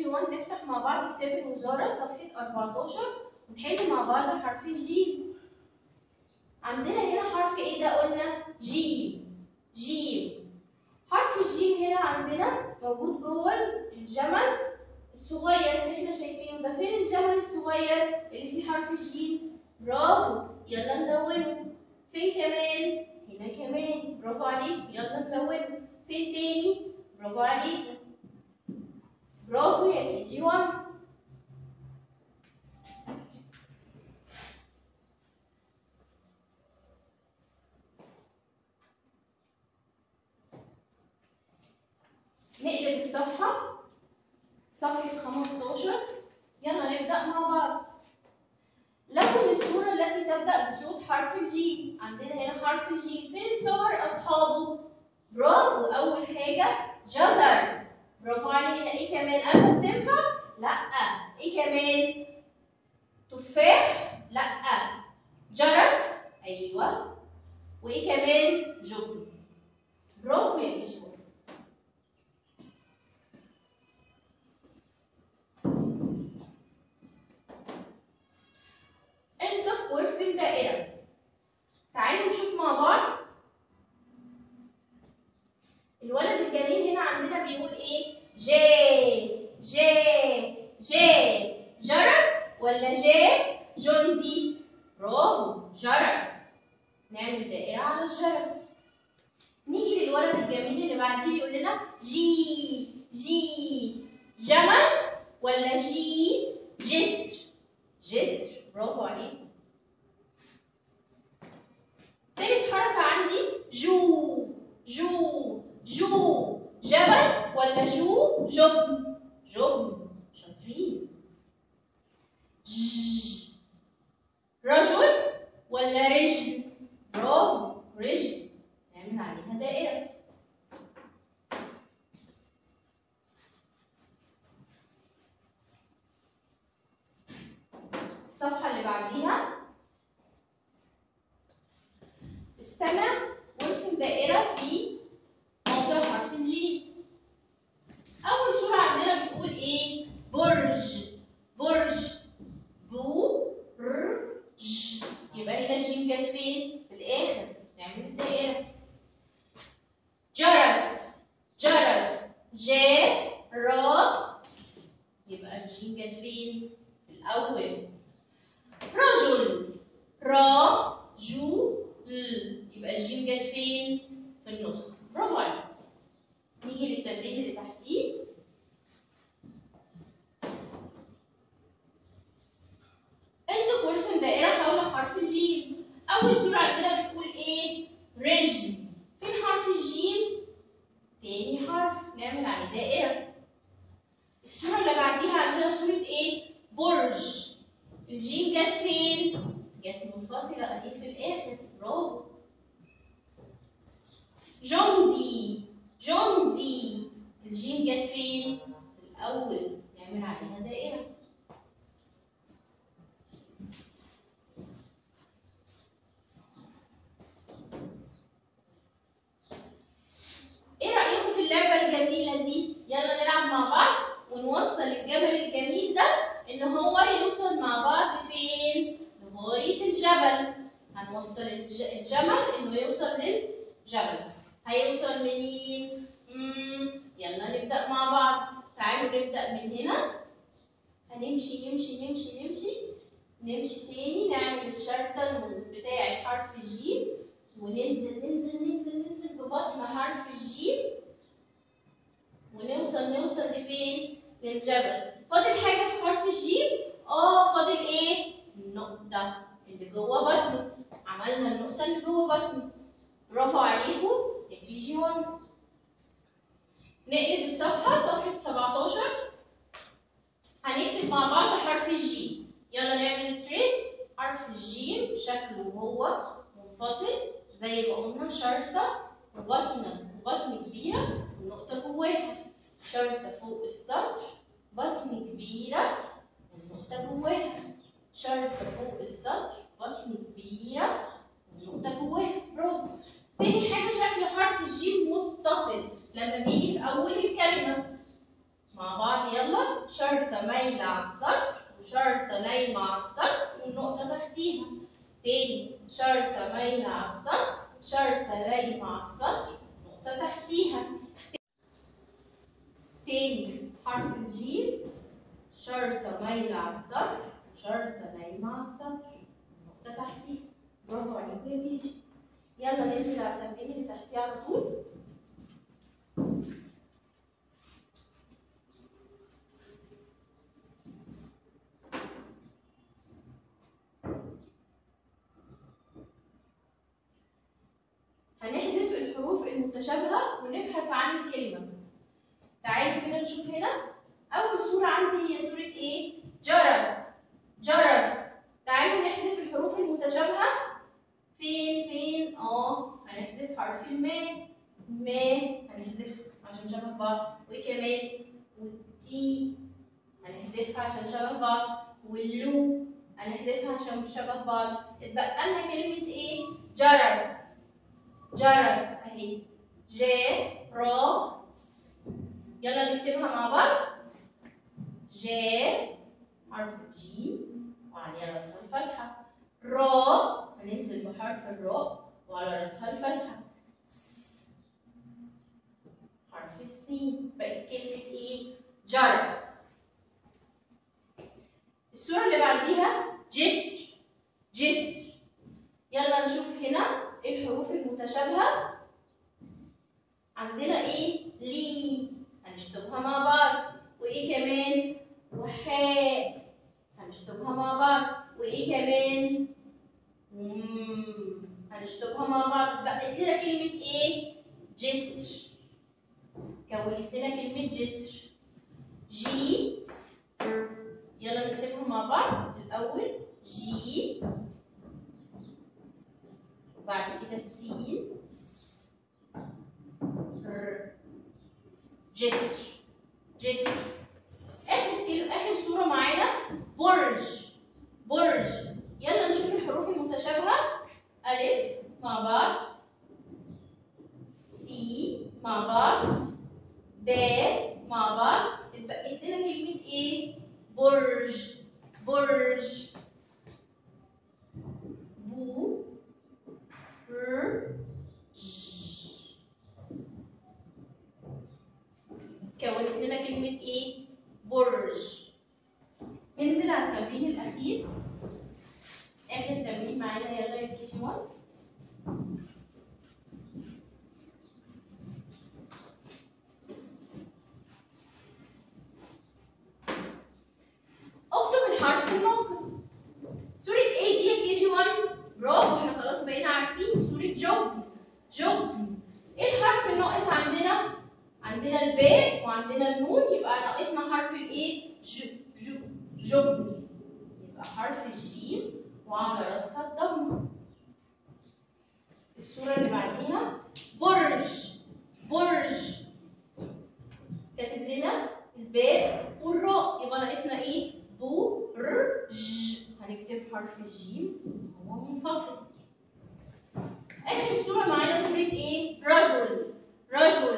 جي 1 نفتح مع بعض كتاب الوزارة صفحة 14 ونحل مع بعض حرف الجيم عندنا هنا حرف ايه ده قلنا جيم جيم حرف الجيم هنا عندنا موجود جوه الجمل الصغير اللي احنا شايفينه ده فين الجمل الصغير اللي فيه حرف الجيم برافو يلا ندونه فين كمان هنا كمان برافو عليك يلا ندونه فين تاني برافو عليك برافو يا كي جي 1 نقلب الصفحة صفحة 15 يلا نبدأ مع بعض لكم الصورة التي تبدأ بصوت حرف الجيم عندنا هنا حرف الجيم فين الصور أصحابه؟ برافو أول حاجة جزر برافو علينا إيه كمان أسد تنفع؟ لأ إيه كمان؟ تفاح؟ لأ جرس؟ أيوه وإيه كمان؟ جبن برافو يا كيشوان انطق وارسم دائرة تعالوا نشوف مع بعض الولد الجميل هنا عندنا بيقول ايه جي جي جي جرس ولا جي جندي برافو جرس نعمل دائرة على الجرس نيجي للولد الجميل اللي بعديه بيقول لنا جي جي جمل ولا جي جسر جسر برافو عليك تالت حركة عندي جو جو جو جبل ولا جو جبن جبن شاطرين ج رجل ولا رجل برافو رجل نعمل عليها دائرة الصفحة اللي بعديها استمع وارسم دائرة في موضع حرف الجيم أول صورة عندنا بتقول إيه؟ برج برج بو ر ج يبقى هنا الجيم جت فين؟ في الآخر نعمل الدائرة جرس جرس ج را س يبقى الجيم جت فين؟ في الأول رجل را جو ل يبقى الجيم جت فين؟ في النص برافو عليك نيجي للتمرين اللي تحتيه انطق وارسم دائرة حول حرف الجيم أول صورة عندنا بتقول إيه؟ رجل فين حرف الجيم؟ تاني حرف نعمل عليه دائرة الصورة اللي بعديها عندنا صورة إيه؟ برج الجيم جت فين؟ جت منفصلة أهي في الآخر برافو جندي جندي الجيم جت فين؟ في الأول نعمل عليها دائرة إيه رأيكم في اللعبة الجميلة دي؟ يلا نلعب مع بعض ونوصل الجبل الجميل ده إن هو يوصل مع بعض فين؟ لغاية الجبل هنوصل الج- الجمل إنه يوصل للجبل هيوصل منين؟ مم، يلا نبدأ مع بعض تعالوا نبدأ من هنا هنمشي نمشي نمشي نمشي نمشي تاني نعمل الشرطة بتاعة حرف الجيم وننزل ننزل ننزل ننزل ببطن حرف الجيم ونوصل نوصل لفين؟ للجبل فاضل حاجة في حرف الجيم؟ اه فاضل ايه؟ النقطة اللي جوه بطنه عملنا النقطة اللي جوه بطنه برافو عليكم يا كي جي 1 نقلب الصفحة صفحة 17 هنكتب مع بعض حرف الجيم يلا نعمل تريس حرف الجيم شكله هو منفصل زي ما قلنا شرطة وبطن وبطن كبيرة والنقطة جواها شرطة فوق السطر بطن كبيرة والنقطة جواها شرطة فوق السطر بطن كبيرة والنقطة جواها برافو تاني حاجة شكل حرف الجيم متصل لما بيجي في أول الكلمة مع بعض يلا شرطة مايلة على السطر وشرطة نايمة على السطر والنقطة تحتيها تاني شرطة مايلة على السطر شرطة نايمة على السطر نقطة تحتيها تاني حرف الجيم شرطة مايلة على السطر وشرطة نايمة على السطر نقطة تحتيها برافو عليكم يا بيجي يلا ننزل على التمرين اللي تحتيه على طول هنحذف الحروف المتشابهة ونبحث عن الكلمة تعالوا كده نشوف هنا أول صورة عندي هي صورة إيه؟ جرس جرس تعالوا نحذف الحروف المتشابهة فين فين؟ اه هنحذف حرف الماء ما هنحذف عشان شبه بعض وإيه كمان؟ والتي هنحذفها عشان شبه بعض واللو هنحذفها عشان شبه بعض اتبقى لنا كلمة إيه؟ جرس جرس اهي ج ر س يلا نكتبها مع بعض ج حرف الجيم وعليها راسها الفتحة ر هننزل بحرف الراء وعلى راسها الفتحة س حرف السين بقت كلمة ايه؟ جرس الصورة اللي بعديها جسر جسر يلا نشوف هنا الحروف المتشابهة عندنا ايه؟ لي هنشطبها مع بعض وايه كمان؟ وحاء هنشطبها مع بعض وايه كمان؟ مم. هنشطبها مع بعض بقت لنا كلمة ايه؟ جسر كونت لنا كلمة جسر جي يلا نكتبها مع بعض الأول جي وبعد كده سين س ر جسر جسر اخر كلمة اخر صورة معانا برج برج يلا نشوف الحروف المتشابهة ألف مع بعض سي مع بعض د مع بعض اتبقت لنا كلمة ايه؟ برج برج بو ر ج كونت لنا كلمة ايه؟ برج ننزل على التمرين الأخير آخر تمرين معانا يلا يا بيجي وان اكتب الحرف الناقص سورة ايه دي يا كي جي 1 برافو احنا خلاص بقينا عارفين سورة جبن جبن ايه الحرف الناقص عندنا؟ عندنا الباء وعندنا النون يبقى ناقصنا حرف الايه؟ ج ج جبن يبقى حرف الجيم وعلى راسها الضمة الصورة اللي بعديها برج برج كاتب لنا الباء والراء يبقى ناقصنا ايه؟ بو ر ج هنكتب حرف الجيم هو منفصل اخر صورة معانا صورة ايه؟ رجل رجل